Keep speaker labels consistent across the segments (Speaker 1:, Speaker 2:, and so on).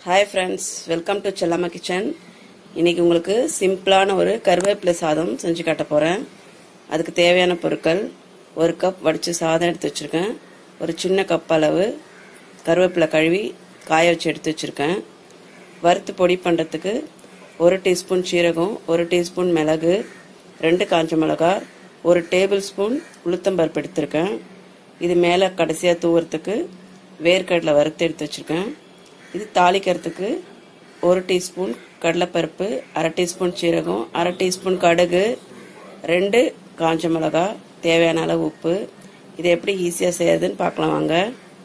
Speaker 1: hi friends welcome to Chellamma kitchen இன்னைக்கு உங்களுக்கு சிம்பிளான ஒரு கருவேப்பிலை சாதம் செஞ்சு காட்ட போகிறேன் அதுக்கு தேவையான பொருட்கள் ஒரு கப் வடித்து சாதம் எடுத்து வச்சுருக்கேன் ஒரு சின்ன கப் அளவு கருவேப்பிலை கழுவி காய வச்சு எடுத்து வச்சுருக்கேன் வறுத்து பொடி பண்ணுறதுக்கு ஒரு டீஸ்பூன் சீரகம் ஒரு டீஸ்பூன் மிளகு ரெண்டு காஞ்ச மிளகா ஒரு டேபிள் ஸ்பூன் உளுத்தம்பருப்பு எடுத்திருக்கேன் இது மேலே கடைசியாக தூவுறதுக்கு வேர்க்கடலை வறுத்து எடுத்து வச்சுருக்கேன் இது தாளிக்கிறதுக்கு ஒரு டீஸ்பூன் கடலைப்பருப்பு அரை டீஸ்பூன் சீரகம் அரை டீஸ்பூன் கடுகு ரெண்டு காஞ்ச மிளகா தேவையான அளவு உப்பு இது எப்படி ஈஸியாக செய்யறதுன்னு பார்க்கலாம் வாங்க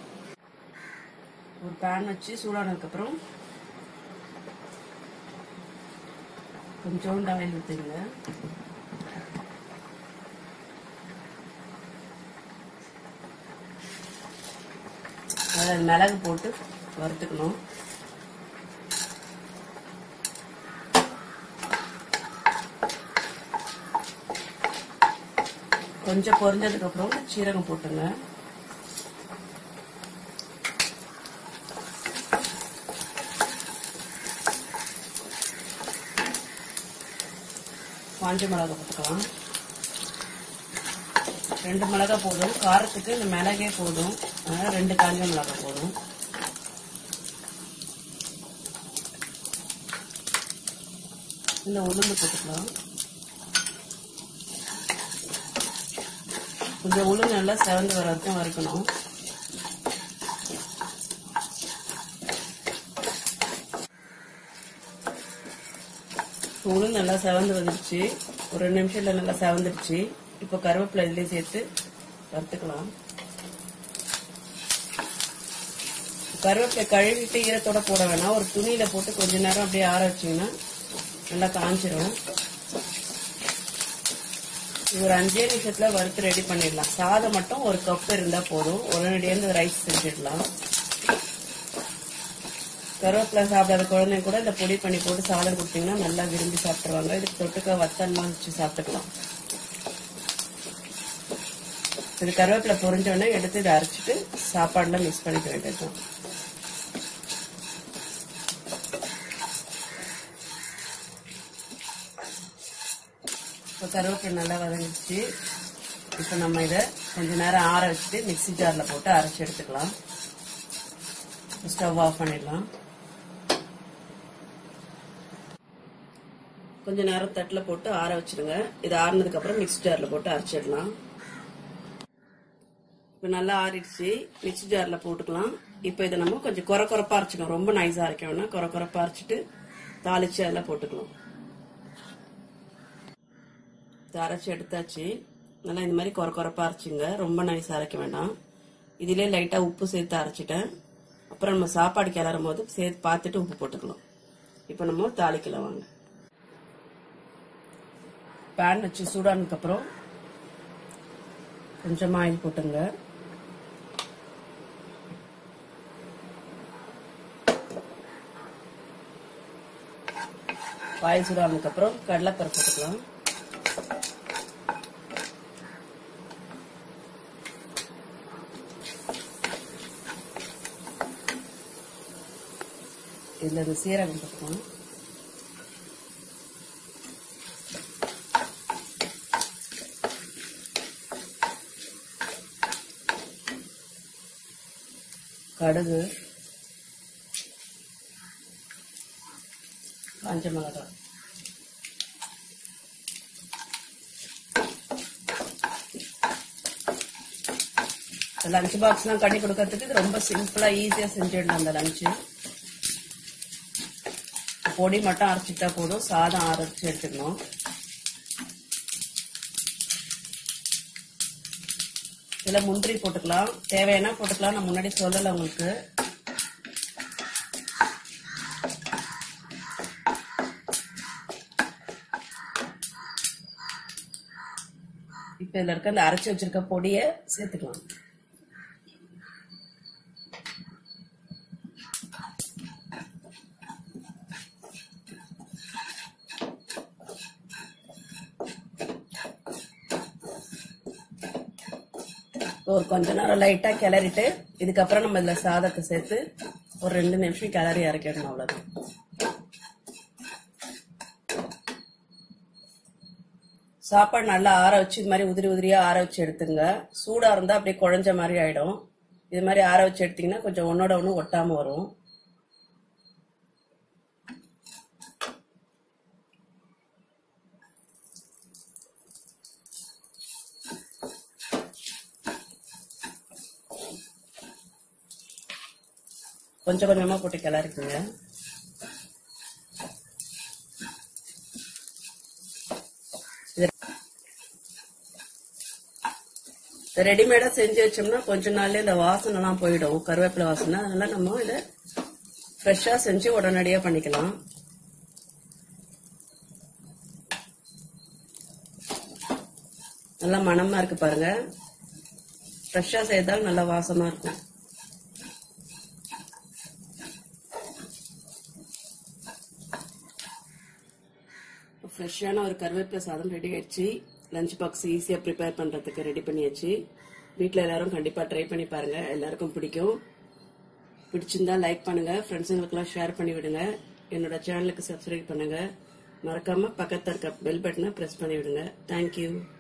Speaker 1: ஒரு பேன் வச்சு சூடானதுக்கப்புறம் கொஞ்சோண்டு ஆயில் ஊற்றுங்க அதில் மிளகு போட்டு வறுத்துக்கணும் கொஞ்சம் பொரிஞ்சதுக்கு அப்புறம் சீரகம் போட்டுங்க காஞ்ச மிளகா போட்டுக்கலாம் ரெண்டு மிளகா போதும் காரத்துக்கு இந்த மிளகே போதும் அதனால ரெண்டு காஞ்ச மிளகா போதும் இந்த உளுந்து போட்டுக்கலாம் கொஞ்சம் உளுந்து நல்லா செவந்து வர வரைக்கும் வறுக்கணும் உளுந்து நல்லா செவந்து வந்துடுச்சு ஒரு ரெண்டு நிமிஷத்துல நல்லா செவந்துடுச்சு இப்போ கருவேப்பிலை இதுலேயே சேர்த்து வறுத்துக்கலாம் கருவேப்பிலை கழுவிட்டு ஈரத்தோட போட வேணாம் ஒரு துணியில போட்டு கொஞ்ச நேரம் அப்படியே ஆற வச்சிங்கன்னா நல்லா காஞ்சிரும் இது ஒரு அஞ்சே நிமிஷத்துல வறுத்து ரெடி பண்ணிடலாம் சாதம் மட்டும் ஒரு கப் இருந்தா போதும் உடனடியாக ரைஸ் செஞ்சிடலாம் கருவேப்பிலை சாப்பிடாத குழந்தைங்க கூட இந்த பொடி பண்ணி போட்டு சாதம் கொடுத்தீங்கன்னா நல்லா விரும்பி சாப்பிட்டுருவாங்க இதுக்கு தொட்டுக்க வத்தல்லாம் வச்சு சாப்பிட்டுக்கலாம் இது கருவேப்பிலை பொரிஞ்ச உடனே எடுத்து இதை அரைச்சிட்டு சாப்பாடுல மிக்ஸ் பண்ணிக்க வேண்டியதுதான் இப்போ கருவேப்பிலை நல்லா வதங்கிடுச்சு இப்போ நம்ம இதை கொஞ்ச நேரம் ஆற வச்சுட்டு மிக்சி ஜாரில் போட்டு அரைச்சி எடுத்துக்கலாம் ஸ்டவ் ஆஃப் பண்ணிடலாம் கொஞ்ச நேரம் தட்டில் போட்டு ஆற வச்சிருங்க இது ஆறுனதுக்கு அப்புறம் மிக்சி ஜாரில் போட்டு அரைச்சிடலாம் இப்போ நல்லா ஆறிடுச்சு மிக்சி ஜாரில் போட்டுக்கலாம் இப்போ இதை நம்ம கொஞ்சம் குறை குறைப்பா அரைச்சிக்கணும் ரொம்ப நைஸாக அரைக்க வேணாம் குறை குறைப்பா அரைச்சிட்டு தாளிச்சு அதில் போட்டுக்கலாம் அரைச்சி எடுத்தாச்சு நல்லா இந்த மாதிரி குறை குறைப்பா அரைச்சிங்க ரொம்ப நைஸாக அரைக்க வேண்டாம் இதிலே லைட்டாக உப்பு சேர்த்து அரைச்சிட்டேன் அப்புறம் நம்ம சாப்பாடு கிளறும் போது சேர்த்து பார்த்துட்டு உப்பு போட்டுக்கலாம் இப்போ நம்ம தாளிக்கலாம் வாங்க பேன் வச்சு சூடானதுக்கப்புறம் கொஞ்சமாக ஆயில் போட்டுங்க ஆயில் சூடானதுக்கப்புறம் கடலைப்பருப்பு போட்டுக்கலாம் இதில் இந்த சீரகம் போட்டுக்கலாம் கடுகு காஞ்ச மிளகாய் லஞ்ச் பாக்ஸ்லாம் கட்டி கொடுக்கறதுக்கு இது ரொம்ப சிம்பிளா ஈஸியா செஞ்சிடலாம் அந்த லஞ்சு பொடி மட்டும் அரைச்சிட்டா போதும் சாதம் அரைச்சி எடுத்துக்கணும் இதுல முந்திரி போட்டுக்கலாம் தேவையான போட்டுக்கலாம் நான் முன்னாடி சொல்லல உங்களுக்கு இப்ப இதுல இருக்க அந்த அரைச்சி வச்சிருக்க பொடிய சேர்த்துக்கலாம் ஒரு கொஞ்ச நேரம் லைட்டா கிளறிட்டு இதுக்கப்புறம் நம்ம இதுல சாதத்தை சேர்த்து ஒரு ரெண்டு நிமிஷம் கிளறி இறக்கிடணும் அவ்வளோதான் சாப்பாடு நல்லா ஆற வச்சு இது மாதிரி உதிரி உதிரியா ஆற வச்சு எடுத்துங்க சூடா இருந்தா அப்படியே குழஞ்ச மாதிரி ஆயிடும் இது மாதிரி ஆற வச்சு எடுத்தீங்கன்னா கொஞ்சம் ஒன்னோட ஒன்று ஒட்டாம வரும் கொஞ்சம் கொஞ்சமா போட்டு கிளறிக்குங்க ரெடிமேடா செஞ்சு வச்சோம்னா கொஞ்ச நாள்லயே இந்த வாசனைலாம் போயிடும் கருவேப்பிலை வாசனை அதனால நம்ம இதை ஃப்ரெஷ்ஷா செஞ்சு உடனடியா பண்ணிக்கலாம் நல்லா மணமா இருக்கு பாருங்க ஃப்ரெஷ்ஷா செய்தால் நல்லா வாசமா இருக்கும் ஃப்ரெஷ்ஷான ஒரு கருவேப்பிலை சாதம் ரெடி ஆயிடுச்சு லஞ்ச் பாக்ஸ் ஈஸியாக ப்ரிப்பேர் பண்ணுறதுக்கு ரெடி பண்ணியாச்சு வீட்டில் எல்லாரும் கண்டிப்பாக ட்ரை பண்ணி பாருங்க எல்லாருக்கும் பிடிக்கும் பிடிச்சிருந்தா லைக் பண்ணுங்க ஃப்ரெண்ட்ஸுங்களுக்கெல்லாம் ஷேர் பண்ணி விடுங்க என்னோட சேனலுக்கு சப்ஸ்கிரைப் பண்ணுங்க மறக்காம பக்கத்தில் இருக்க பெல் பட்டனை ப்ரெஸ் பண்ணி விடுங்க தேங்க்யூ